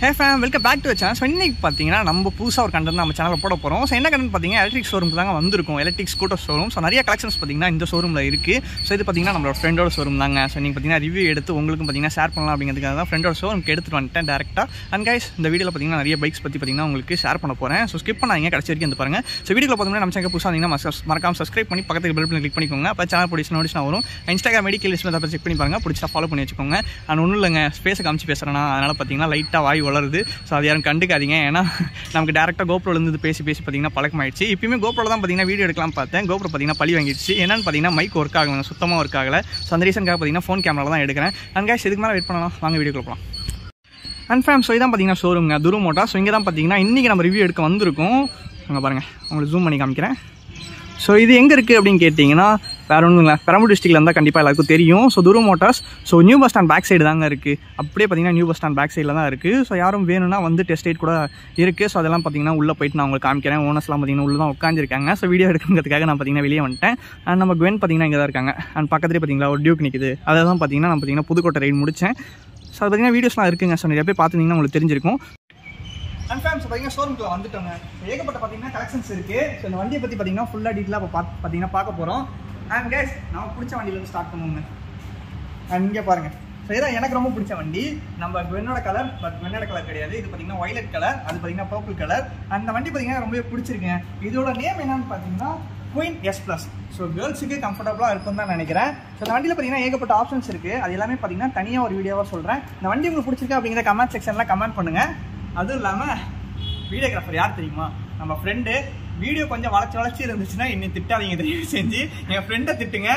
Hey fam welcome back to channel so இன்னைக்கு பார்த்தீங்கன்னா நம்ம புதுசாக ஒரு கண்டென்ட் நம்ம சேனலில் போட போகிறோம் ஸோ என்ன கண்டென்ட் பார்த்தீங்கன்னா எலக்ட்ரிக் ஷோரூம் தாங்க வந்திருக்கும் எலக்ட்ரிக் ஸ்கூட்டர் ஷோரூம் ஸோ நிறைய கலெக்ஷன்ஸ் பார்த்தீங்கன்னா இந்த ஷோரூமில் இருக்குது ஸோ இது பார்த்தீங்கன்னா நம்மளோட ஃப்ரெண்டோட ஷோரூம் தாங்க ஸோ நீங்கள் பார்த்தீங்கன்னா ரிவ்யூ எடுத்து உங்களுக்கும் பார்த்தீங்கன்னா ஷேர் பண்ணலாம் அப்படிங்கிறதுக்காக தான் ஃப்ரெண்டோட ஷோரூம்க்கு எடுத்துட்டு வந்துட்டேன் டேரெக்டாக அண்ட் கைஸ் இந்த வீடியோவில் பார்த்தீங்கன்னா நிறைய பைக்ஸ் பற்றி பார்த்தீங்கன்னா உங்களுக்கு ஷேர் பண்ண போகிறேன் ஸோ ஸ்கிப் பண்ணாங்க கடைசி வரைக்கும் வந்து பாருங்க ஸோ வீடியோவில் பார்த்தீங்கன்னா நம்ம சேனல் புதுசாக இருந்தீங்கன்னா மறக்காம- மறக்காம சப்ஸ்கிரைப் பண்ணி பக்கத்துக்கு பெல் பண்ணி கிளிக் பண்ணிக்கோங்க அப்போ சேனல் பிடிச்சி நோட்டிஸ் வரும் இன்ஸ்டாகிராம் மெடிக்கல் லிஸ்ட் அதை செக் பண்ணி பாருங்க பிடிச்சா ஃபாலோ பண்ணி வச்சுக்கோங்க அண்ட் ஒன்றும் இல்லைங்க ஸ்பேஸை காமிச்சு பேசுகிறேன்னா அதனால் பார்த்தீங்கன்னா லைட்டாக வாய் வளருது ஸோ அது யாரும் கண்டுக்காதீங்க ஏன்னா நமக்கு டேரெக்டாக கோப்ரோலேருந்து பேசி பேசி பார்த்தீங்கன்னா பழக்கமாயிடுச்சு இப்பயுமே கோப்ரோவில் தான் பார்த்தீங்கன்னா வீடியோ எடுக்கலாம் பார்த்தேன் கோப்ரோ பார்த்தீங்கன்னா பழி வாங்கிடுச்சு என்னன்னு பார்த்தீங்கன்னா மைக் ஒர்க் ஆகல சுத்தமாக ஒர்க் ஆகல ஸோ அந்த ரீசனுக்காக பார்த்தீங்கன்னா ஃபோன் கேமரா தான் எடுக்கிறேன் அண்ட் guys இதுக்கு மேலே வெயிட் பண்ணலாம் வாங்க வீடியோ போகலாம் அண்ட் ஃபேம் ஸோ இதான் பார்த்தீங்கன்னா ஷோரூம்ங்க துரு மோட்டா ஸோ இங்கே தான் பார்த்தீங்கன்னா இன்றைக்கி நம்ம ரிவ்யூ எடுக்க வந்திருக்கோம் அங்கே பாருங்கள் உங்களுக்கு ஜூம் பண்ணி காமிக்கிறேன் ஸோ இது எங்கே இருக்குது அப்படின்னு கேட்டிங்கன்னா வேற ஒன்றும் இல்லை பெரம்பூர் டிஸ்ட்ரிக்ட்ல இருந்தால் கண்டிப்பாக எல்லாருக்கும் தெரியும் so Thuru motors so new bus stand back side தாங்க இருக்குது அப்படியே பார்த்தீங்கன்னா நியூ பஸ் ஸ்டாண்ட் பேக் சைடில் தான் இருக்குது ஸோ யாரும் வேணும்னா வந்து டெஸ்ட் ரைட் கூட இருக்குது ஸோ அதெல்லாம் பார்த்தீங்கன்னா உள்ளே போயிட்டு நான் உங்களுக்கு காமிக்கிறேன் ஓனர்ஸ்லாம் பார்த்தீங்கன்னா உள்ள தான் உட்காந்துருக்காங்க ஸோ வீடியோ எடுக்கிறதுக்காக நான் பார்த்தீங்கன்னா வெளியே வந்துட்டேன் அண்ட் நம்ம குவென் பார்த்தீங்கன்னா இங்கே தான் இருக்காங்க அண்ட் பக்கத்துலேயே பார்த்தீங்கன்னா ஒரு டியூக் நிற்குது அதை தான் பார்த்தீங்கன்னா நான் பார்த்தீங்கன்னா புதுக்கோட்டை ரைடு முடித்தேன் ஸோ அது பார்த்தீங்கன்னா வீடியோஸ்லாம் இருக்குங்க ஸோ நிறைய பேர் பார்த்துருந்தீங்கன்னா உங்களுக்கு தெரிஞ்சிருக்கும் கன்ஃபார்ம் ஸோ பார்த்தீங்கன்னா ஷோரூம்க்குள்ள வந்துட்டோங்க ஸோ ஏகப்பட்ட பார்த்தீங்கன்னா கலெக்ஷன்ஸ் இருக்குது ஸோ இந்த வண்டியை பற்றி பார்த்தீங்கன்னா ஃபுல்லாக டீட்டெயிலாக இப்போ பார்த்து பார்த்தீங்கன்னா பார்க்க போகிறோம் அண்ட் கேஸ் நமக்கு பிடிச்ச வண்டியிலேருந்து ஸ்டார்ட் பண்ணுவோங்க அண்ட் இங்கே பாருங்க ஸோ இதான் எனக்கு ரொம்ப பிடிச்ச வண்டி நம்ம வெண்ணோட கலர் பட் வெண்ணோட கலர் கிடையாது இது பார்த்தீங்கன்னா வயலட் கலர் அது பார்த்தீங்கன்னா பர்பிள் கலர் அந்த வண்டி பார்த்தீங்கன்னா ரொம்பவே பிடிச்சிருக்குங்க இதோட நேம் என்னன்னு பார்த்தீங்கன்னா குயின் எஸ் ப்ளஸ் ஸோ கேர்ள்ஸுக்கு கம்ஃபர்டபுளாக இருக்கும்னு தான் நினைக்கிறேன் ஸோ இந்த வண்டியில் பார்த்தீங்கன்னா ஏகப்பட்ட ஆப்ஷன்ஸ் இருக்குது அது எல்லாமே பார்த்தீங்கன்னா தனியாக ஒரு வீடியோவாக சொல்கிறேன் இந்த வண்டி உங்களுக்கு பிடிச்சிருக்கா அப்படிங்கிற கமெண்ட் செக்ஷனில் கமெண்ட் பண்ணுங்கள் அதுவும் இல்லாமல் வீடியோகிராஃபர் யார் தெரியுமா நம்ம ஃப்ரெண்டு வீடியோ கொஞ்சம் வளைச்சு வளைச்சி இருந்துச்சுன்னா என்னை திட்டாதீங்க தயவு செஞ்சு என் ஃப்ரெண்டை திட்டுங்க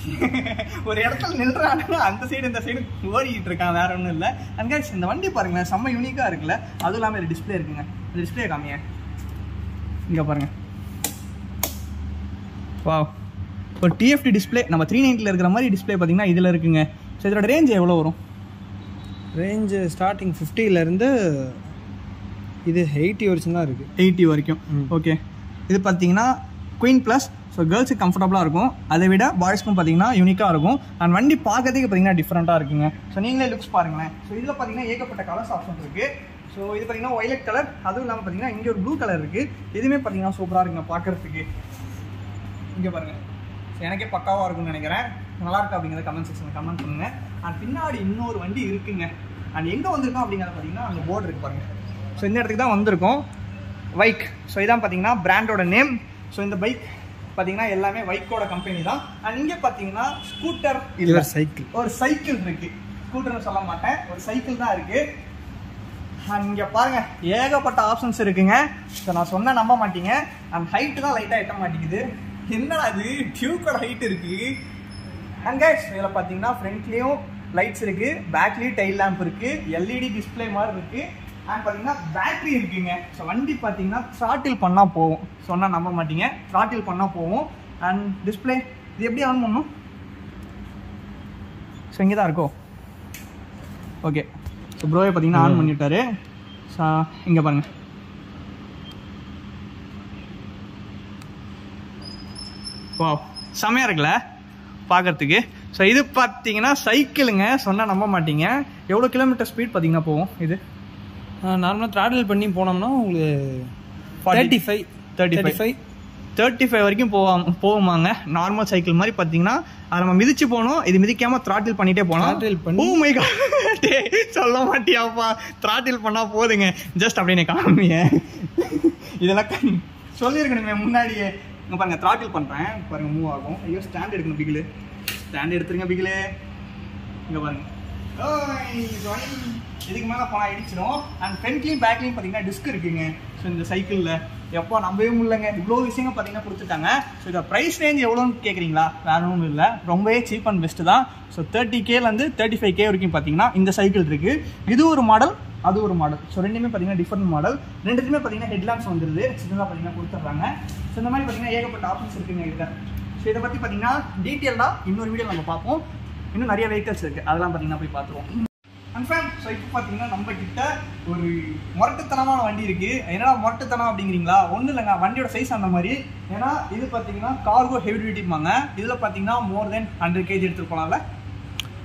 ஒரு இடத்துல நில்றானுன்னா அந்த சைடு இந்த சைடு ஓடிக்கிட்டு இருக்கான் வேற ஒன்றும் இல்லை அங்கே இந்த வண்டி பாருங்களேன் செம்ம யூனிக்காக இருக்குல்ல அதுவும் இல்லாமல் இது டிஸ்பிளே இருக்குங்க இந்த டிஸ்பிளே காமிங்க இங்கே பாருங்க வா ஒரு டிஎஃப்டி டிஸ்பிளே நம்ம த்ரீ நைன்ட்டில் இருக்கிற மாதிரி டிஸ்பிளே பார்த்தீங்கன்னா இதில் இருக்குங்க ஸோ இதோட ரேஞ்ச் எவ்வளோ வரும் ரேஞ்சு ஸ்டார்டிங் இருந்து இது எயிட்டி வரைக்கும் தான் இருக்குது எயிட்டி வரைக்கும் ஓகே இது பார்த்தீங்கன்னா குயின் ப்ளஸ் ஸோ கேர்ள்ஸுக்கு கம்ஃபர்டபுளாக இருக்கும் அதை விட பாய்ஸ்க்கும் பார்த்தீங்கன்னா யூனிக்காக இருக்கும் அண்ட் வண்டி பார்க்கறதுக்கு பார்த்தீங்கன்னா டிஃப்ரெண்ட்டாக இருக்குங்க ஸோ நீங்களே லுக்ஸ் பாருங்களேன் ஸோ இதில் பார்த்தீங்கன்னா ஏகப்பட்ட கலர்ஸ் ஆப்ஷன் இருக்குது ஸோ இது பார்த்தீங்கன்னா ஒய்லட் கலர் அதுவும் இல்லாமல் பார்த்தீங்கன்னா இங்கே ஒரு ப்ளூ கலர் இருக்குது இதுவுமே பார்த்தீங்கன்னா சூப்பராக இருக்குங்க பார்க்கறதுக்கு இங்கே பாருங்கள் ஸோ எனக்கே பக்காவாக இருக்கும்னு நினைக்கிறேன் நல்லா இருக்கா அப்படிங்கிறத கமெண்ட் செக்ஷனில் கமெண்ட் பண்ணுங்க அண்ட் பின்னாடி இன்னொரு வண்டி இருக்குங்க அண்ட் எங்கே வந்திருக்கோம் அப்படிங்கிறத பார்த்தீங்கன்னா அந்த போர்டு இருக்கு பாருங்க ஸோ இந்த இடத்துக்கு தான் வந்திருக்கோம் பைக் ஸோ இதான் பார்த்தீங்கன்னா பிராண்டோட நேம் ஸோ இந்த பைக் பார்த்தீங்கன்னா எல்லாமே பைக்கோட கம்பெனி தான் அண்ட் இங்கே பார்த்தீங்கன்னா ஸ்கூட்டர் இது இல்லை ஒரு சைக்கிள் ஒரு சைக்கிள் இருக்கு ஸ்கூட்டர்னு சொல்ல மாட்டேன் ஒரு சைக்கிள் தான் இருக்கு அண்ட் இங்க பாருங்க ஏகப்பட்ட ஆப்ஷன்ஸ் இருக்குங்க ஸோ நான் சொன்ன நம்ப மாட்டீங்க அண்ட் ஹைட்டு தான் லைட்டாக எட்ட மாட்டேங்குது என்னடா அது டியூக்கோட ஹைட் இருக்கு அண்ட் கைஸ் இதில் பார்த்தீங்கன்னா ஃப்ரண்ட்லேயும் லைட்ஸ் இருக்கு பேக்லேயும் டைல் லேம்ப் இருக்கு எல்இடி டிஸ்ப்ளே மாதிரி இருக்கு அண்ட் பார்த்தீங்கன்னா பேட்டரி இருக்குங்க ஸோ வண்டி பார்த்தீங்கன்னா த்ராட்டில் பண்ணால் போகும் சொன்னால் நம்ப மாட்டீங்க த்ராட்டில் பண்ணால் போகும் அண்ட் டிஸ்ப்ளே இது எப்படி ஆன் பண்ணும் ஸோ இங்கே தான் இருக்கோ ஓகே ஸோ ப்ரோவை பார்த்தீங்கன்னா ஆன் பண்ணிவிட்டாரு ஸோ இங்கே பாருங்க வா செமையாக இருக்குல்ல பார்க்கறதுக்கு ஸோ இது பார்த்தீங்கன்னா சைக்கிளுங்க சொன்னால் நம்ப மாட்டீங்க எவ்வளோ கிலோமீட்டர் ஸ்பீட் பார்த்தீங்கன்னா போகும் இது நார்மலாக ட்ராவல் பண்ணி போனோம்னா உங்களுக்கு 40. Thirty five 35. Five thirty five வரைக்கும் போவாம் போகுமாங்க நார்மல் சைக்கிள் மாதிரி பார்த்தீங்கன்னா அதை நம்ம மிதிச்சு போகணும் இது மிதிக்காம த்ராட்டில் பண்ணிட்டே போனோம் Throttle பண்ணி- ஓ மை சொல்ல மாட்டியாப்பா த்ராட்டில் பண்ணா போதுங்க ஜஸ்ட் அப்படியே காமிய இதெல்லாம் க- சொல்லியிருக்கணுங்க முன்னாடியே இங்க பாருங்க த்ராட்டில் பண்றேன் பாருங்க மூவ் ஆகும் ஐயோ ஸ்டாண்ட் எடுக்கணும் பிகிலு ஸ்டாண்ட் எடுத்துருங்க பிகிலு இங்க பாருங்க ஓய், join. இதுக்கு மேல போனா இடிச்சிடும் அண்ட் ஃப்ரண்ட்லயும் பேக்லயும் பாத்தீங்கன்னா டிஸ்க் இருக்குங்க ஸோ இந்த சைக்கிள்ல எப்போ நம்பவே முடியலங்க இவ்வளோ விஷயங்கள் பார்த்தீங்கன்னா கொடுத்துட்டாங்க ஸோ இதோட ப்ரைஸ் ரேஞ்ச் எவ்வளோன்னு கேட்குறீங்களா வேற ஒன்றும் இல்லை ரொம்பவே சீப் அண்ட் பெஸ்ட் தான் ஸோ தேர்ட்டி கேலேருந்து தேர்ட்டி ஃபைவ் கே வரைக்கும் பார்த்தீங்கன்னா இந்த சைக்கிள் இருக்கு இது ஒரு மாடல் அது ஒரு மாடல் ஸோ ரெண்டுமே பார்த்தீங்கன்னா டிஃப்ரெண்ட் மாடல் ரெண்டுத்துமே பார்த்தீங்கன்னா ஹெட்லாம்ப்ஸ் வந்துருது சின்னதாக பார்த்தீங்கன்னா கொடுத்துட்றாங்க ஸோ இந்த மாதிரி பார்த்தீங்கன்னா ஏகப்பட்ட ஆப்ஷன்ஸ் இருக்குங்க இதில் ஸோ இதை பற்றி பார்த்தீங்கன்னா டீட்டெயிலாக இன்னொரு வீடியோ நம்ம பார்ப்போம் இன்னும் நிறைய வெஹிக்கல்ஸ் இருக்குது அதெல்லாம் பார்த்தீங்கன்னா போய் பார்த்துருவோம் கன்ஃபார்ம் ஸோ இப்போ பார்த்தீங்கன்னா நம்ம கிட்ட ஒரு முரட்டுத்தனமான வண்டி இருக்கு என்னடா முரட்டுத்தனம் அப்படிங்கிறீங்களா ஒன்றும் இல்லைங்க வண்டியோட சைஸ் அந்த மாதிரி ஏன்னா இது பார்த்தீங்கன்னா கார்கோ ஹெவி டியூட்டிப்பாங்க இதில் பார்த்தீங்கன்னா மோர் தென் ஹண்ட்ரட் கேஜி எடுத்துட்டு போகலாம்ல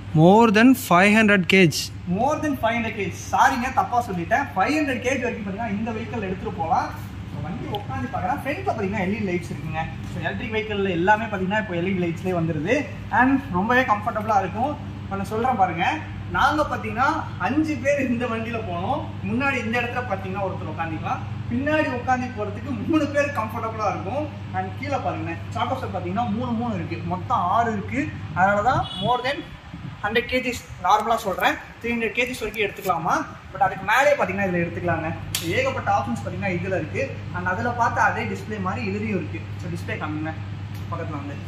more than five hundred KG more than five hundred KG சாரிங்க தப்பாக சொல்லிட்டேன் ஃபைவ் ஹண்ட்ரட் கேஜ் வரைக்கும் பார்த்தீங்கன்னா இந்த வெஹிக்கிள் எடுத்துகிட்டு போகலாம் ஸோ வண்டி உட்காந்து பார்க்குறேன் ஃப்ரண்ட்டில் பார்த்தீங்கன்னா எல்இடி லைட்ஸ் இருக்குங்க ஸோ எலக்ட்ரிக் வெஹிக்கிள் எல்லாமே பார்த்தீங்கன்னா இப்போ எல்இடி லைட்ஸ்லேயே வந்துருது அண்ட் ரொம்பவே கம்ஃபர்டபுளாக இருக்கும் இப்போ நான் சொல்கிறேன் பாருங்க நாங்கள் பார்த்தீங்கன்னா அஞ்சு பேர் இந்த வண்டியில் போனோம் முன்னாடி இந்த இடத்துல பார்த்தீங்கன்னா ஒருத்தர் உட்காந்துக்கலாம் பின்னாடி உட்காந்து போகிறதுக்கு மூணு பேர் கம்ஃபர்டபுளாக இருக்கும் அண்ட் கீழே பாருங்க சாட்டோஸில் பார்த்தீங்கன்னா மூணு மூணு இருக்குது மொத்தம் ஆறு இருக்குது அதனால தான் மோர் தென் ஹண்ட்ரட் கேஜிஸ் நார்மலாக சொல்கிறேன் த்ரீ ஹண்ட்ரட் கேஜிஸ் வரைக்கும் எடுத்துக்கலாமா பட் அதுக்கு மேலே பார்த்தீங்கன்னா இதில் எடுத்துக்கலாங்க ஏகப்பட்ட ஆப்ஷன்ஸ் பார்த்தீங்கன்னா இதில் இருக்குது அண்ட் அதில் பார்த்து அதே டிஸ்பிளே மாதிரி இதுலேயும் இருக்குது ஸோ டிஸ்பிளே காமிங்க பக்கத்தில் வந்து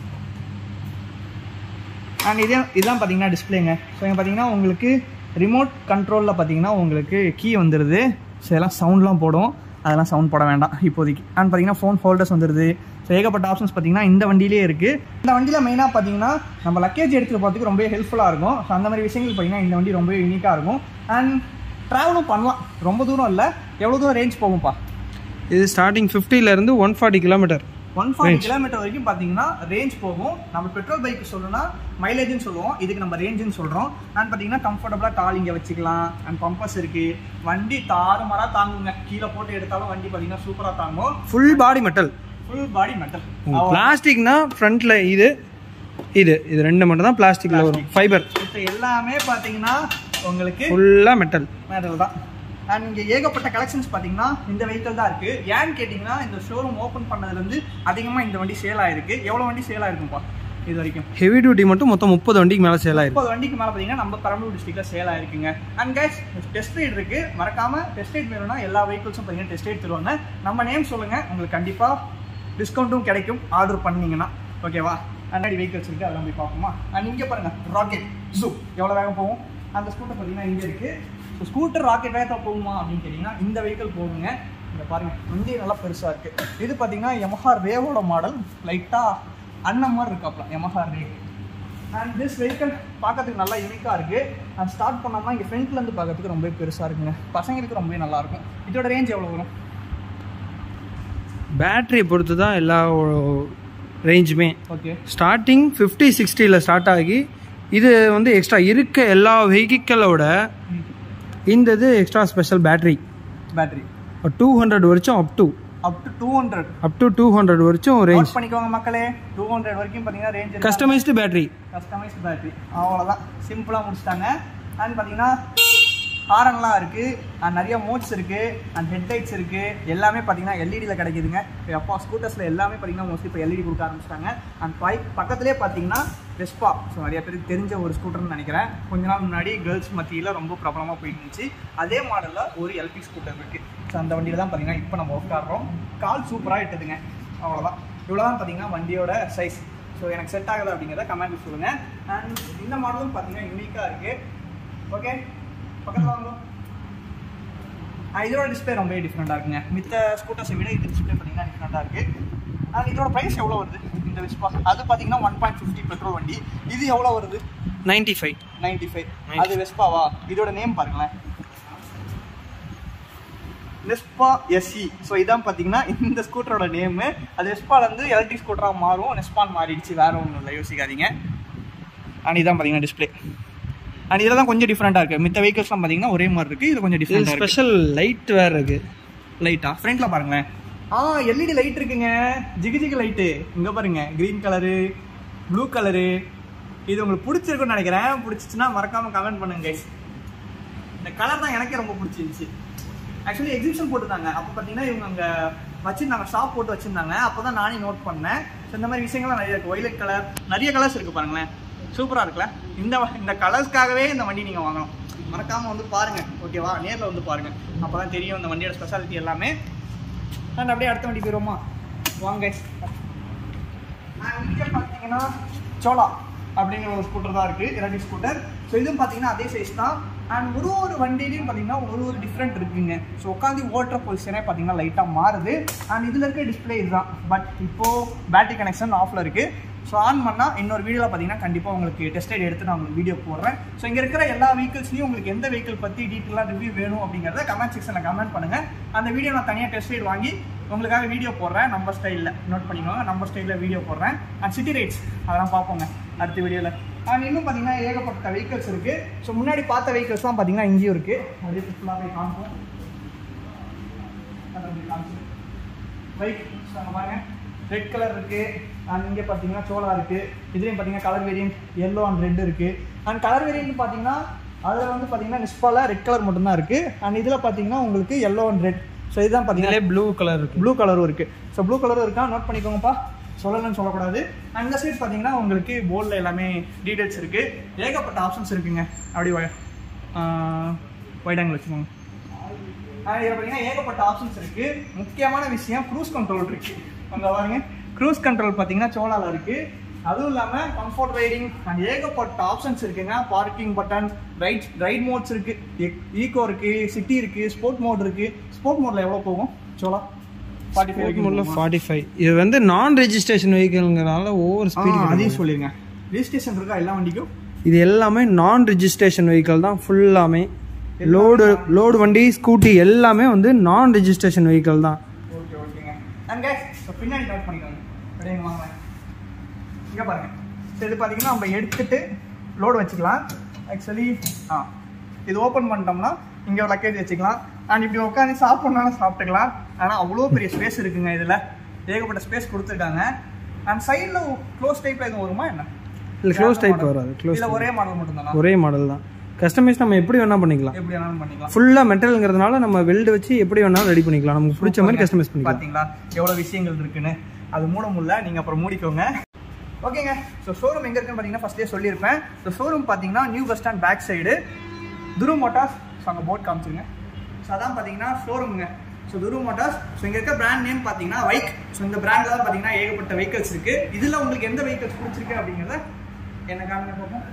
அண்ட் இதே இதுதான் பார்த்தீங்கன்னா டிஸ்பிளேங்க ஸோ இங்கே பார்த்தீங்கன்னா உங்களுக்கு ரிமோட் கண்ட்ரோலில் பார்த்தீங்கன்னா உங்களுக்கு கீ வந்துடுது ஸோ இதெல்லாம் சவுண்ட்லாம் போடும் அதெல்லாம் சவுண்ட் போட வேண்டாம் இப்போதைக்கு அண்ட் பார்த்தீங்கன்னா ஃபோன் ஹோல்டர்ஸ் வந்துடுது ஸோ ஏகப்பட்ட ஆப்ஷன்ஸ் பார்த்தீங்கன்னா இந்த வண்டியிலே இருக்குது இந்த வண்டியில் மெயினாக பார்த்தீங்கன்னா நம்ம லக்கேஜ் எடுத்துகிட்டு போகிறதுக்கு ரொம்ப ஹெல்ப்ஃபுல்லாக இருக்கும் ஸோ அந்த மாதிரி விஷயங்கள் பார்த்தீங்கன்னா இந்த வண்டி ரொம்ப யூனிக்காக இருக்கும் அண்ட் ட்ராவலும் பண்ணலாம் ரொம்ப தூரம் இல்லை எவ்வளோ தூரம் ரேஞ்ச் போகும்ப்பா இது ஸ்டார்டிங் இருந்து one forty kilometre one forty kilometre வரைக்கும் பார்த்தீங்கன்னா ரேஞ்ச் போகும் நம்ம பெட்ரோல் பைக் சொல்லணும்னா மைலேஜ்னு சொல்லுவோம் இதுக்கு நம்ம ரேஞ்சுன்னு சொல்கிறோம் அண்ட் பார்த்தீங்கன்னா கம்ஃபர்டபுளாக கால் இங்கே வச்சுக்கலாம் அண்ட் பம்பஸ் இருக்குது வண்டி தாறுமாறாக தாங்குங்க கீழே போட்டு எடுத்தாலும் வண்டி பார்த்தீங்கன்னா சூப்பராக தாங்கும் full body metal full body metal பிளாஸ்டிக்னா ஃப்ரண்ட்ல இது இது இது ரெண்டு மட்டும் தான் பிளாஸ்டிக்ல வரும் ஃபைபர் இப்போ எல்லாமே பார்த்தீங்கன்னா உங்களுக்கு ஃபுல்லா மெட்டல் மேடல் தான் அண்ட் இங்கே ஏகப்பட்ட கலெக்ஷன்ஸ் பார்த்தீங்கன்னா இந்த வெஹிக்கிள் தான் இருக்குது ஏன்னு கேட்டிங்கன்னா இந்த ஷோரூம் ஓப்பன் பண்ணதுலேருந்து அதிகமாக இந்த வண்டி சேல் ஆயிருக்கு எவ்வளோ வண்டி சேல் ஆயிருக்கும்ப்பா இது வரைக்கும் ஹெவி டியூட்டி மட்டும் மொத்தம் முப்பது வண்டிக்கு மேலே சேல் ஆயிருக்கு முப்பது வண்டிக்கு மேலே பார்த்தீங்கன்னா நம்ம பெரம்பலூர் டிஸ்ட்ரிக்ட்ல சேல் ஆயிருக்குங்க அண்ட் கைஸ் டெஸ்ட் ரைட் இருக்கு மறக்காம டெஸ்ட் ரைட் வேணும்னா எல்லா வெஹிக்கிள்ஸும் பார்த்தீங்கன்னா டெஸ்ட் ரைட் தருவாங்க நம்ம நேம் சொல்லுங்க உங்களுக்கு கண்டிப்பாக டிஸ்கவுண்ட்டும் கிடைக்கும் ஆர்டர் பண்ணீங்கன்னா ஓகேவா அன்னாடி வெஹிக்கிள்ஸ் இருக்கு அதெல்லாம் போய் பார்ப்போமா அண்ட் இங்கே பாருங்க ராக்கெட் ஜூ எவ்வளோ வேகம் போகும் அந்த ஸ்கூட்டர் பார்த்தீங்கன்னா இங்கே இருக்கு ஸோ ஸ்கூட்டர் ராக்கெட் வேகத்தில் போகுமா அப்படின்னு கேட்டிங்கன்னா இந்த வெஹிக்கிள் போகுங்க இங்க பாருங்க வண்டி நல்லா பெருசாக இருக்கு இது பார்த்தீங்கன்னா Yamaha ரேவோட மாடல் லைட்டாக அண்ணன் மாதிரி இருக்காப்ல Yamaha Ray and this vehicle பார்க்கறதுக்கு நல்லா யூனிக்காக இருக்குது அண்ட் ஸ்டார்ட் பண்ணோம்னா இங்கே ஃப்ரண்ட்லேருந்து பார்க்கறதுக்கு ரொம்ப பெருசாக இருக்குங்க பசங்களுக்கு ரொம்பவே நல்லா இருக்கும் இதோட ரேஞ்ச் எவ்வளோ வரும் பேட்டரியை பொறுத்து தான் எல்லா ரேஞ்சுமே ஓகே ஸ்டார்டிங் ஃபிஃப்டி சிக்ஸ்டியில் ஸ்டார்ட் ஆகி இது வந்து எக்ஸ்ட்ரா இருக்க எல்லா வெஹிக்கிளோட இந்த இது extra special battery battery two hundred வரைக்கும் up to up to two hundred up to two hundred வரைக்கும் ரேஞ்ச் நோட் பண்ணிக்கோங்க மக்களே டூ ஹண்ட்ரட் வரைக்கும் பார்த்தீங்கன்னா range customised battery customised battery அவ்வளோதான் சிம்பிளாக முடிச்சிட்டாங்க அண்ட் பார்த்தீங்கன்னா ஹாரன்லாம் இருக்குது அண்ட் நிறைய மோட்ஸ் இருக்குது அண்ட் ஹெட்லைட்ஸ் இருக்குது எல்லாமே பார்த்தீங்கன்னா எல்இடியில் கிடைக்குதுங்க இப்போ அப்பா ஸ்கூட்டர்ஸில் எல்லாமே பார்த்தீங்கன்னா மோஸ்ட்லி இப்போ எல்இடி கொடுக்க ஆரம்பிச்சிட்டாங்க அண்ட் பை பக்கத்துலேயே பார்த்தீங்கன்னா வெஸ்பா ஸோ நிறைய பேருக்கு தெரிஞ்ச ஒரு ஸ்கூட்டர்னு நினைக்கிறேன் கொஞ்ச நாள் முன்னாடி கேர்ள்ஸ் மத்தியில் ரொம்ப பிரபலமாக போயிட்டு இருந்துச்சு அதே மாடலில் ஒரு எல்பி ஸ்கூட்டர் இருக்குது ஸோ அந்த வண்டியில் தான் பார்த்தீங்கன்னா இப்போ நம்ம உட்காடுறோம் கால் சூப்பராக இட்டுதுங்க அவ்வளோதான் இவ்வளோ தான் பார்த்தீங்கன்னா வண்டியோட சைஸ் ஸோ எனக்கு செட் ஆகுது அப்படிங்கிறத கமெண்ட் சொல்லுங்கள் அண்ட் இந்த மாடலும் பார்த்தீங்கன்னா யூனிக்காக இருக்குது ஓகே பக்கத்தில் வாங்க ஆ, இதோட டிஸ்பிளே ரொம்ப டிஃப்ரெண்ட்டாக இருக்குங்க மித்த ஸ்கூட்டர்ஸை விட இது டிஸ்பிளே பார்த்தீங்கன்னா டிஃப்ரெண்ட்டாக இருக்குது அண்ட் இதோட ப்ரைஸ் எவ்வளோ வருது இந்த விஸ்பா அது பார்த்தீங்கன்னா ஒன் பாயிண்ட் ஃபிஃப்டி பெட்ரோல் வண்டி இது எவ்வளோ வருது நைன்டி ஃபைவ் நைன்டி ஃபைவ் அது வெஸ்பாவா இதோட நேம் பாருங்களேன் வெஸ்பா எஸ்இ ஸோ இதான் பார்த்தீங்கன்னா இந்த ஸ்கூட்டரோட நேமு அது வெஸ்பாலேருந்து எலக்ட்ரிக் ஸ்கூட்டராக மாறும் நெஸ்பான் மாறிடுச்சு வேற ஒன்றும் இல்லை யோசிக்காதீங்க அண்ட் இதான் பார்த்தீங்கன்னா டிஸ்பிளே அண்ட் இதில் தான் கொஞ்சம் டிஃப்ரெண்ட்டாக இருக்குது மித்த வெஹிக்கல்ஸ்லாம் பார்த்தீங்கன்னா ஒரே மாதிரி இருக்குது இது கொஞ்சம் இது டிஃப்ரெண்ட்டாக இருக்குது ஸ்பெஷல் லைட் வேறு இருக்கு லைட்டா ஃப்ரண்ட்ல பாருங்களேன் ஆ எல்இடி லைட் இருக்குங்க ஜிகு ஜிகு லைட்டு இங்க பாருங்க கிரீன் கலரு ப்ளூ கலரு இது உங்களுக்கு பிடிச்சிருக்குன்னு நினைக்கிறேன் பிடிச்சிச்சுன்னா மறக்காம கமெண்ட் பண்ணுங்க guys. இந்த கலர் தான் எனக்கே ரொம்ப பிடிச்சிருந்துச்சு ஆக்சுவலி எக்ஸிபிஷன் போட்டுருந்தாங்க அப்போ பார்த்தீங்கன்னா இவங்க அங்கே வச்சிருந்தாங்க ஷாப் போட்டு வச்சிருந்தாங்க அப்போ தான் நானே நோட் பண்ணேன் ஸோ இந்த மாதிரி விஷயங்கள்லாம் நிறைய இருக்குது ஒய்லட் கலர் நிறைய கலர்ஸ் இருக்குது பாருங்களேன் சூப்பராக இருக்குல்ல இந்த வ- இந்த கலர்ஸ்க்காகவே இந்த வண்டி நீங்கள் வாங்கணும் மறக்காமல் வந்து பாருங்கள் ஓகேவா நேரில் வந்து பாருங்கள் அப்போ தான் தெரியும் இந்த வண்டியோட ஸ்பெஷாலிட்டி எல்லாமே அண்ட் அப்படியே அடுத்த வண்டி போயிடுவோமா வாங்க guys. அண்ட் இங்கே பார்த்தீங்கன்னா சோலா அப்படிங்கிற ஒரு ஸ்கூட்டர் தான் இருக்குது எலக்ட்ரிக் ஸ்கூட்டர் ஸோ இதுவும் பார்த்தீங்கன்னா அதே சைஸ் தான் அண்ட் ஒரு ஒரு வண்டியிலையும் பார்த்தீங்கன்னா ஒரு ஒரு டிஃப்ரெண்ட் இருக்குங்க ஸோ உட்காந்து ஓட்டுற பொசிஷனே பார்த்தீங்கன்னா லைட்டாக மாறுது அண்ட் இதில் இருக்க டிஸ்பிளே இதுதான் பட் இப்போது பேட்டரி கனெக்ஷன் ஆஃபில் இருக்குது ஸோ ஆன் பண்ணால் இன்னொரு வீடியோவில் பார்த்தீங்கன்னா கண்டிப்பாக உங்களுக்கு டெஸ்ட் ரைட் எடுத்து நான் உங்களுக்கு வீடியோ போடுறேன் ஸோ இங்கே இருக்கிற எல்லா வெஹிக்கிள்ஸ்லையும் உங்களுக்கு எந்த வெஹிக்கிள் பற்றி டீட்டெயிலாக ரிவ்யூ வேணும் அப்படிங்கிறத கமெண்ட் செக்ஷனில் கமெண்ட் பண்ணுங்கள் அந்த வீடியோ நான் தனியாக டெஸ்ட் ரைட் வாங்கி உங்களுக்காக வீடியோ போடுறேன் நம்ம ஸ்டைலில் நோட் பண்ணிக்கோங்க நம்ம ஸ்டைலில் வீடியோ போடுறேன் அண்ட் சிட்டி ரைட்ஸ் அதெல்லாம் பார்ப்போங்க அடுத்த வீடியோவில் அண்ட் இன்னும் பார்த்தீங்கன்னா ஏகப்பட்ட வெஹிக்கல்ஸ் இருக்குது ஸோ முன்னாடி பார்த்த வெஹிக்கல்ஸ்லாம் பார்த்தீங்கன்னா இங்கேயும் இருக்குது அப்படியே ஃபுல்லாக போய் காமிப்போம் பைக் அங்கே பாருங்க ரெட் கலர் இருக்குது அண்ட் இங்கே பார்த்தீங்கன்னா சோலா இருக்குது இதுலேயும் பார்த்தீங்கன்னா colour variant yellow and red இருக்குது அண்ட் கலர் வேரியன்ட் பார்த்தீங்கன்னா அதில் வந்து பார்த்தீங்கன்னா நிஸ்பால ரெட் கலர் மட்டும்தான் இருக்குது அண்ட் இதில் பார்த்தீங்கன்னா உங்களுக்கு எல்லோ அண்ட் ரெட் ஸோ இதுதான் பார்த்தீங்கன்னா இதுலேயே ப்ளூ கலர் இருக்கு ப்ளூ கலரும் இருக்குது ஸோ ப்ளூ கலரும் இருக்கா நோட் பண்ணிக்கோங்கப்பா சொல்லலன்னு சொல்லக்கூடாது அண்ட் இந்த சைட் பார்த்தீங்கன்னா உங்களுக்கு போர்டில் எல்லாமே டீடைல்ஸ் இருக்குது ஏகப்பட்ட ஆப்ஷன்ஸ் இருக்குங்க அப்படி வைட் ஆங்கிள் வச்சுக்கோங்க இதில் பார்த்தீங்கன்னா ஏகப்பட்ட ஆப்ஷன்ஸ் இருக்குது முக்கியமான விஷயம் க்ரூஸ் கண்ட்ரோல் இருக்குது அங்கே பாருங்க க்ரூஸ் கண்ட்ரோல் பார்த்தீங்கன்னா சோலாவில் இருக்குது அதுவும் இல்லாமல் கம்ஃபர்ட் ரைடிங் அண்ட் ஏகப்பட்ட ஆப்ஷன்ஸ் இருக்குங்க parking button ride ride modes இருக்குது ஈகோ இருக்குது சிட்டி இருக்குது ஸ்போர்ட் மோட் இருக்குது ஸ்போர்ட் மோடில் எவ்வளோ போகும் சோலா ஃபார்ட்டி ஃபைவ் ஃபார்ட்டி ஃபைவ் இது வந்து நான் ரெஜிஸ்ட்ரேஷன் வெஹிக்கிள்ங்கிறனால ஓவர் ஸ்பீட் அதையும் சொல்லிருங்க ரிஜிஸ்ட்ரேஷன் இருக்கா எல்லா வண்டிக்கும் இது எல்லாமே நான் ரெஜிஸ்ட்ரேஷன் வெஹிக்கிள் தான் ஃபுல்லாமே லோடு லோடு வண்டி ஸ்கூட்டி எல்லாமே வந்து நான் ரெஜிஸ்ட்ரேஷன் வெஹிக்கிள் தான் ஓகே ஓகேங்க அண்ட் கேஸ் ஸோ பின்னாடி கட் பண்ணிக்கோங்க அப்படியே வாங்க இங்கே பாருங்க ஸோ இது பார்த்தீங்கன்னா நம்ம எடுத்துட்டு லோடு வச்சுக்கலாம் ஆக்சுவலி ஆ இது ஓப்பன் பண்ணிட்டோம்னா இங்கே லக்கேஜ் வச்சுக்கலாம் அண்ட் இப்படி உட்காந்து சாப்பிட்ணுனாலும் சாப்பிட்டுக்கலாம் ஆனால் அவ்வளோ பெரிய ஸ்பேஸ் இருக்குங்க இதில் ஏகப்பட்ட ஸ்பேஸ் கொடுத்துருக்காங்க அண்ட் சைடில் க்ளோஸ் டைப்பில் எதுவும் வருமா என்ன இல்லை க்ளோஸ் டைப் வராது க்ளோஸ் இல்லை ஒரே மாடல் மட்டும்தானா ஒரே மாடல் தான் கஸ்டமைஸ் நம்ம எப்படி வேணால் பண்ணிக்கலாம் எப்படி வேணாலும் பண்ணிக்கலாம் ஃபுல்லாக மெட்டல்ங்கிறதுனால நம்ம வெல்டு வச்சு எப்படி வேணாலும் ரெடி பண்ணிக்கலாம் நமக்கு பிடிச்ச மாதிரி கஸ்டமைஸ் பண்ணிக்கலாம் பாத்தீங்களா எவ்வளவு விஷயங்கள் இருக்குன்னு அது மூட முடியல நீங்க அப்புறம் மூடிக்கோங்க ஓகேங்க ஸோ ஷோரூம் எங்க இருக்குன்னு பார்த்தீங்கன்னா ஃபர்ஸ்டே சொல்லியிருப்பேன் ஸோ ஷோரூம் பார்த்தீங்கன்னா new bus stand back side Thuru motors so அங்கே போர்ட் காமிச்சிருங்க ஸோ அதான் பார்த்தீங்கன்னா ஷோரூமுங்க ஸோ துரு மோட்டார்ஸ் ஸோ இங்கே இருக்க பிராண்ட் நேம் பார்த்தீங்கன்னா வைக் ஸோ இந்த பிராண்டில் தான் பார்த்தீங்கன்னா ஏகப்பட்ட வெஹிக்கல்ஸ் இருக்கு இதில் உங்களுக்கு எந்த வெஹிக்கல்ஸ் பிடிச்சிருக்கு அப்படிங்கிறத என்ன காமிங்க பார்ப்போம்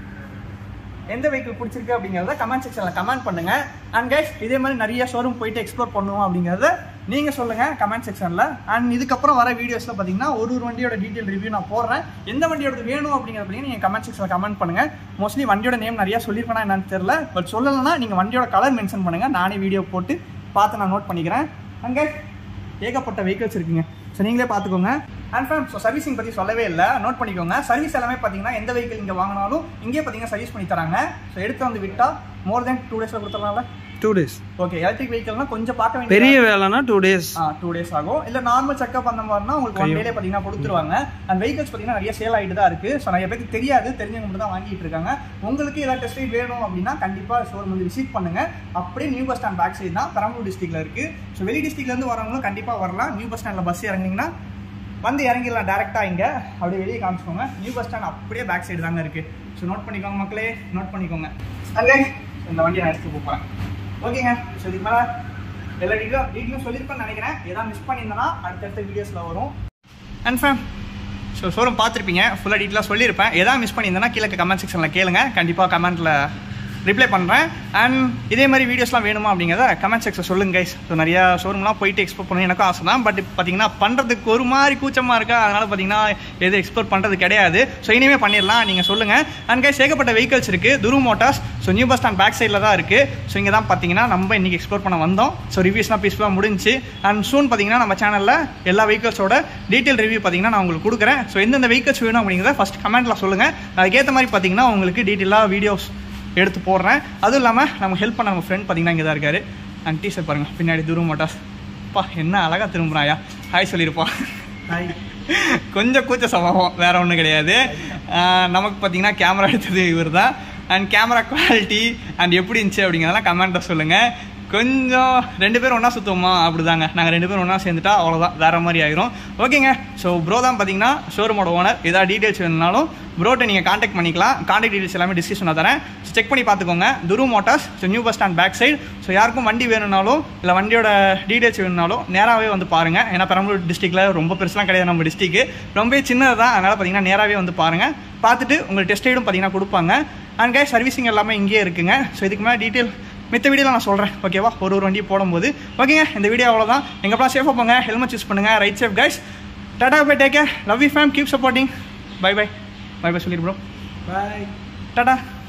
எந்த வெஹிக்கிள் பிடிச்சிருக்கு அப்படிங்கிறத கமெண்ட் செக்ஷனில் கமெண்ட் பண்ணுங்க அண்ட் கைஸ் இதே மாதிரி நிறைய ஷோரூம் போயிட்டு எக்ஸ்ப்ளோர் பண்ணுவோம் அப்படிங்கிறத நீங்கள் சொல்லுங்கள் கமெண்ட் செக்ஷனில் அண்ட் இதுக்கப்புறம் வர வீடியோஸில் பார்த்தீங்கன்னா ஒரு ஒரு வண்டியோட டீட்டெயில் ரிவ்யூ நான் போடுறேன் எந்த வண்டியோட வேணும் அப்படிங்கிறத நீங்கள் கமெண்ட் செக்ஷனில் கமெண்ட் பண்ணுங்கள் மோஸ்ட்லி வண்டியோட நேம் நிறைய சொல்லியிருப்பேனா என்னன்னு தெரியல பட் சொல்லலைன்னா நீங்கள் வண்டியோட கலர் மென்ஷன் பண்ணுங்கள் நானே வீடியோ போட்டு பார்த்து நான் நோட் பண்ணிக்கிறேன் அண்ட் guys, ஏகப்பட்ட வெஹிக்கல்ஸ் இருக்குங்க ஸோ நீங்களே பார்த்துக்கோங்க அண்ட் ஃபேம் ஸோ சர்வீசிங் பற்றி சொல்லவே இல்லை நோட் பண்ணிக்கோங்க சர்வீஸ் எல்லாமே பார்த்தீங்கன்னா எந்த வெஹிக்கிள் இங்கே வாங்கினாலும் இங்கே பார்த்தீங்கன்னா சர்வீஸ் பண்ணி தராங்க ஸோ எடுத்து வந்து விட்டால் மோர் தென் டூ டேஸில் கொடுத்துடலாம்ல டூ டேஸ் ஓகே எலக்ட்ரிக் வெஹிக்கிள்னா கொஞ்சம் பார்க்க வேண்டிய பெரிய வேலைனா டூ டேஸ் டூ டேஸ் ஆகும் இல்லை நார்மல் செக்அப் அந்த மாதிரினா உங்களுக்கு ஒன் டேலே பார்த்தீங்கன்னா கொடுத்துருவாங்க அண்ட் வெஹிக்கல்ஸ் பார்த்தீங்கன்னா நிறைய சேல் ஆகிட்டு தான் இருக்குது ஸோ நிறைய பேருக்கு தெரியாது தெரிஞ்சவங்க மட்டும் தான் வாங்கிட்டு இருக்காங்க உங்களுக்கு ஏதாவது டெஸ்ட் ரைட் வேணும் அப்படின்னா கண்டிப்பாக ஷோரூம் வந்து விசிட் பண்ணுங்க அப்படியே new bus stand back side தான் பெரம்பலூர் டிஸ்ட்ரிக்ட்ல இருக்கு ஸோ வெளி டிஸ்ட்ரிக்ட்லேருந்து வரவங்களும் கண்டிப்பாக வரலாம் நியூ பஸ் ஸ்டாண்டில் பஸ் இறங்குனீங்கன்னா வந்து இறங்கிடலாம் டேரெக்டாக இங்கே அப்படியே வெளியே காமிச்சுக்கோங்க நியூ பஸ் ஸ்டாண்ட் அப்படியே பேக் சைடு தாங்க இருக்குது ஸோ நோட் பண்ணிக்கோங்க மக்களே நோட் பண்ணிக்கோங்க அங்கே இந்த வண்டியை நான் எடுத்து போகிறேன் ஓகேங்க ஸோ இதுக்கு மேலே எல்லா டீட்டெயிலும் டீட்டெயிலும் சொல்லியிருப்பேன்னு நினைக்கிறேன் ஏதாவது மிஸ் பண்ணியிருந்தேன்னா அடுத்தடுத்த வீடியோஸில் வரும் அண்ட் ஃபேம் ஸோ ஷோரூம் பார்த்துருப்பீங்க ஃபுல்லாக டீட்டெயிலாக சொல்லியிருப்பேன் எதாவது மிஸ் பண்ணியிருந்தேன்னா கீழே கமெண்ட் செக்ஷனில் கேளுங்க கண்டிப்பாக கமெண்ட்டில் ரிப்ளை பண்ணுறேன் அண்ட் இதே மாதிரி வீடியோஸ்லாம் வேணுமா அப்படிங்கிறத கமெண்ட் செக்ஷன் சொல்லுங்க கைஸ் ஸோ நிறையா ஷோரூம்லாம் போயிட்டு எக்ஸ்ப்ளோர் பண்ணணும் எனக்கும் ஆசை தான் பட் பார்த்தீங்கன்னா பண்ணுறதுக்கு ஒரு மாதிரி கூச்சமாக இருக்கா அதனால் பார்த்தீங்கன்னா எதுவும் எக்ஸ்ப்ளோர் பண்ணுறது கிடையாது ஸோ இனிமேல் பண்ணிடலாம் நீங்கள் சொல்லுங்கள் அண்ட் கைஸ் ஏகப்பட்ட வெஹிக்கல்ஸ் இருக்குது Thuru motors so new bus stand back சைடில் தான் இருக்குது ஸோ இங்கே தான் பார்த்தீங்கன்னா நம்ம இன்றைக்கி எக்ஸ்ப்ளோர் பண்ண வந்தோம் ஸோ ரிவ்யூஸ்லாம் பீஸ்ஃபுல்லாக முடிஞ்சு அண்ட் சூன் பார்த்தீங்கன்னா நம்ம சேனலில் எல்லா வெஹிக்கல்ஸோட டீட்டெயில் ரிவ்யூ பார்த்தீங்கன்னா நான் உங்களுக்கு கொடுக்குறேன் ஸோ எந்தெந்த வெஹிக்கல்ஸ் வேணும் அப்படிங்கிறத ஃபஸ்ட் கமெண்ட்டில் சொல்லுங்கள் அதுக்கேற்ற மாதிரி பார்த்தீங்கன்னா உங்களுக்கு டீட்டெயிலாக வீடியோஸ் எடுத்து போடுறேன் அதுவும் இல்லாமல் நம்ம ஹெல்ப் பண்ண நம்ம ஃப்ரெண்ட் பார்த்தீங்கன்னா இங்கே தான் இருக்காரு அண்ட் டீஷர்ட் பாருங்கள் பின்னாடி தூரம் மோட்டாஸ் பா என்ன அழகாக திரும்புகிறாயா ஹாய் சொல்லியிருப்பான் ஹாய் கொஞ்சம் கூச்ச சம்பவம் வேற ஒன்றும் கிடையாது ஆஹ் நமக்கு பார்த்தீங்கன்னா கேமரா எடுத்தது இவர் தான் அண்ட் கேமரா குவாலிட்டி அண்ட் எப்படி இருந்துச்சு அப்படிங்கிறதெல்லாம் கமெண்ட்டை சொல்லுங்கள் கொஞ்சம் ரெண்டு பேரும் ஒன்றா சுற்றுவோமா அப்படிதாங்க நாங்கள் ரெண்டு பேரும் ஒன்றா சேர்ந்துட்டா அவ்வளோதான் வேற மாதிரி ஆயிரும் ஓகேங்க ஸோ ப்ரோ தான் பார்த்தீங்கன்னா ஷோரூமோட ஓனர் ஏதாவது டீட்டெயில்ஸ் வேணுனாலும் ப்ரோட்டை நீங்கள் காண்டாக்ட் பண்ணிக்கலாம் காண்டாக்ட் டீட்டெயில்ஸ் எல்லாமே டிஸ்கிரிப்ஷனில் தரேன் ஸோ செக் பண்ணி பார்த்துக்கோங்க Thuru motors so new bus stand back side so யாருக்கும் வண்டி வேணும்னாலும் இல்லை வண்டியோட டீட்டெயில்ஸ் வேணும்னாலும் நேராகவே வந்து பாருங்கள் ஏன்னா பெரம்பலூர் டிஸ்ட்ரிக்ட்டில் ரொம்ப பெருசுலாம் கிடையாது நம்ம டிஸ்ட்ரிக்கு ரொம்பவே சின்னது தான் அதனால் பார்த்தீங்கன்னா நேராகவே வந்து பாருங்கள் பார்த்துட்டு உங்களுக்கு டெஸ்ட் ரைடும் பார்த்தீங்கன்னா கொடுப்பாங்க அண்ட் கே சர்வீசிங் எல்லாமே இங்கேயே இருக்குங்க ஸோ இதுக்கு மேலே டீட்டெயில் மித்த வீடியோவில் நான் சொல்கிறேன் ஓகேவா ஒரு ஒரு வண்டி போடும்போது ஓகேங்க இந்த வீடியோ அவ்வளோதான் எங்கப்பா சேஃபாக போங்க ஹெல்மெட் யூஸ் பண்ணுங்கள் ride safe guys tata bye take care love you fam keep supporting bye bye bye bye சொல்லிடு ப்ரோ பாய் டாடா